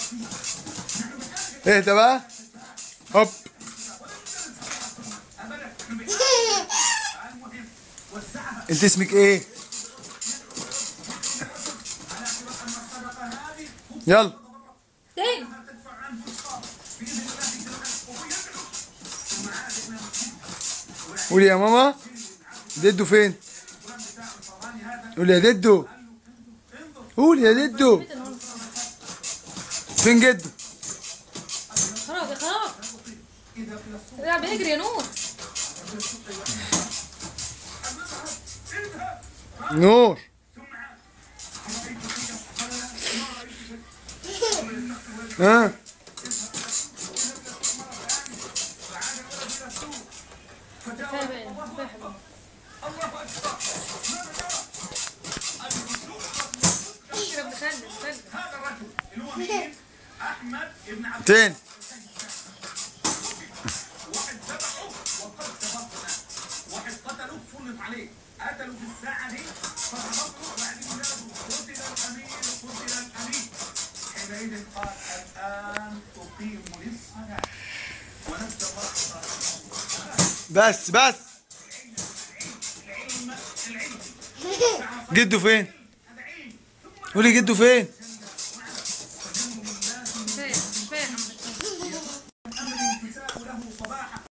اهدى بقى هوب انت اسمك ايه يلا تاني قولي يا ماما ددو فين قولي يا ددو قولي يا ددو فين جدو خلاص يا خلاص لا بيجري يا نور نور ها كفايه بقى كفايه حبيبي يا ابن خالد استنى تاني واحد قتلوه سلط عليه قتلوا في الساعة دي فضربوه وبعدين نادوا قتل الأمير قتل الأمير حينئذ قال الآن تقيم للصلاة ونزل الله بس بس جدو فين قولي جدو فين